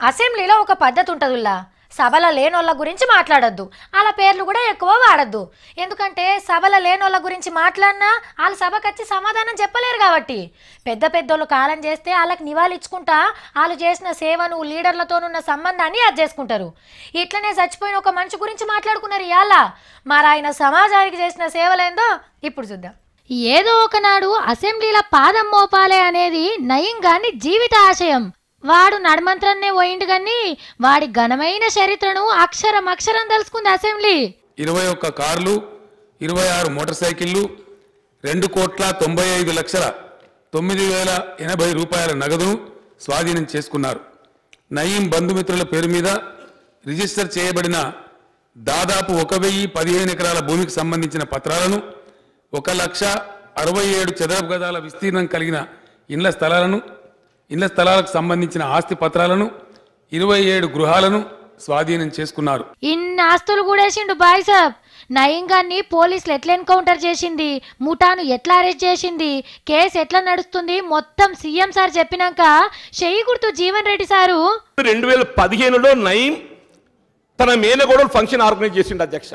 అసెంబ్లీలో ఒక పద్ధతి ఉంటుందిలా సభల లేనోళ్ళ గురించి మాట్లాడొద్దు వాళ్ళ పేర్లు కూడా ఎక్కువ వాడద్దు ఎందుకంటే సభల లేనోళ్ళ గురించి మాట్లాడినా వాళ్ళ సభకు వచ్చి సమాధానం చెప్పలేరు కాబట్టి పెద్ద పెద్దోళ్ళు కాలం చేస్తే వాళ్ళకి నివాళించుకుంటా వాళ్ళు చేసిన సేవను లీడర్లతోనున్న సంబంధాన్ని అది చేసుకుంటారు ఇట్లనే చచ్చిపోయిన ఒక మనిషి గురించి మాట్లాడుకున్నారు ఇవాళ మరి ఆయన సమాజానికి చేసిన సేవలేందో ఇప్పుడు చూద్దాం ఏదో ఒకనాడు అసెంబ్లీల పాదం మోపాలే అనేది నయం గాని జీవిత ఆశయం వాడు నడమంత్రన్నే పోయిండు గాని వాడి ఘనమైన చరిత్రను అక్షరం అక్షరం తెలుసుకుంది అసెంబ్లీ ఇరవై ఒక్క కార్లు ఇరవై ఆరు మోటార్ సైకిళ్లు రెండు కోట్ల తొంభై ఐదు లక్షల తొమ్మిది వేల ఎనభై రూపాయల నగదును స్వాధీనం చేసుకున్నారు నయీం బంధుమిత్రుల పేరు మీద రిజిస్టర్ చేయబడిన దాదాపు ఒక వెయ్యి పదిహేను ఎకరాల భూమికి సంబంధించిన పత్రాలను ఒక లక్ష అరవై ఏడు చదరపు గదాల విస్తీర్ణం కలిగిన ఇండ్ల స్థలాలను ఇండ్ల స్థలాలకు సంబంధించిన ఆస్తి పత్రాలను ఇరవై ఏడు గృహాలను స్వాధీనం చేసుకున్నారు ఇన్ని ఆస్తులు కూడేసిండు బాయ్ సాబ్ నయీం గాన్ని పోలీసులు ఎట్లా ఎన్కౌంటర్ చేసింది ముఠాను ఎట్లా అరెస్ట్ చేసింది కేసు ఎట్లా నడుస్తుంది మొత్తం సీఎం సార్ చెప్పినాక చెయ్యి గుర్తు జీవన్ రెడ్డి సారు రెండు వేల పదిహేనులో నయీం తన మేనగోడలు ఫంక్షన్ ఆర్గనైజ్ చేసిండు అధ్యక్ష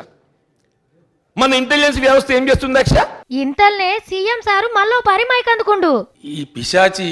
మన ఇంటెలిజెన్స్ వ్యవస్థ ఏం చేస్తుంది అధ్యక్ష ఇంతల్నే సీఎం సారు మళ్ళీ పరిమైక్ అందుకుండు ఈ పిశాచి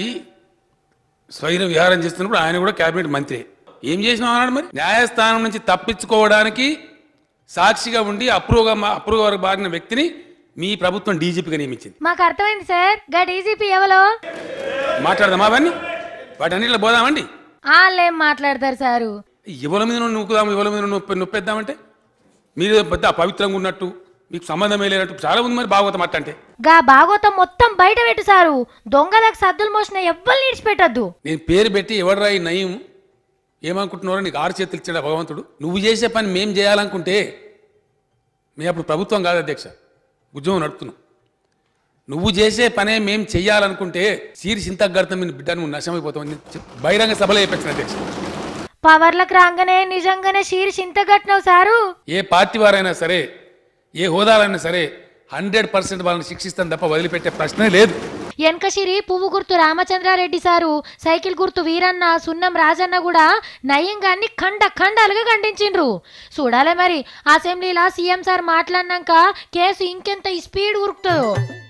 స్వైర విహారం చేస్తున్నప్పుడు ఆయన కూడా కేబినెట్ మంత్రి ఏం చేసినావు అన్నాడు మరి న్యాయస్థానం నుంచి తప్పించుకోవడానికి సాక్షిగా ఉండి అప్రూవ్గా అప్రూవ్ బారిన వ్యక్తిని మీ ప్రభుత్వం డీజీపీగా నియమించింది మాకు అర్థమైంది సార్ గా డీజీపీ ఎవలో మాట్లాడదామా అవన్నీ వాటన్నిటిలో పోదామండి వాళ్ళేం మాట్లాడతారు సారు ఎవల మీద నువ్వు నొక్కుదాం ఎవల మీద నొప్పి నొప్పేద్దామంటే మీరు పెద్ద పవిత్రంగా ఉన్నట్టు మీకు సంబంధమే లేనట్టు చాలా ఉంది మరి భాగవతం అట్ట అంటే గా భాగవతం మొత్తం బయట పెట్టు సారు దొంగలకు సద్దులు మోసిన ఎవ్వరు నిడిచిపెట్టద్దు నేను పేరు పెట్టి ఎవడరా ఈ నయం ఏమనుకుంటున్నారో నీకు ఆరు చేతులు ఇచ్చాడు ఆ భగవంతుడు నువ్వు చేసే పని మేం చేయాలనుకుంటే మేము అప్పుడు ప్రభుత్వం కాదు అధ్యక్ష ఉద్యమం నడుపుతున్నాం నువ్వు చేసే పనే మేం చెయ్యాలనుకుంటే సీరి చింతగడతాం మీ బిడ్డ నువ్వు నశమైపోతావు అని చెప్పి బహిరంగ సభలో చెప్పచ్చు అధ్యక్ష పవర్లకు రాగానే నిజంగానే షీర్ చింతగట్టినావు సారు ఏ పార్టీ వారైనా సరే ఏ హోదాలైనా సరే హండ్రెడ్ పర్సెంట్ వాళ్ళని శిక్షిస్తాను తప్ప వదిలిపెట్టే ప్రశ్నే లేదు వెనకశిరి పువ్వు గుర్తు రామచంద్రారెడ్డి సారు సైకిల్ గుర్తు వీరన్న సున్నం రాజన్న కూడా నయంగాన్ని ఖండ ఖండాలుగా ఖండించిండ్రు చూడాలి మరి అసెంబ్లీలో సీఎం సార్ మాట్లాడినాక కేసు ఇంకెంత స్పీడ్ ఉరుకుతుందో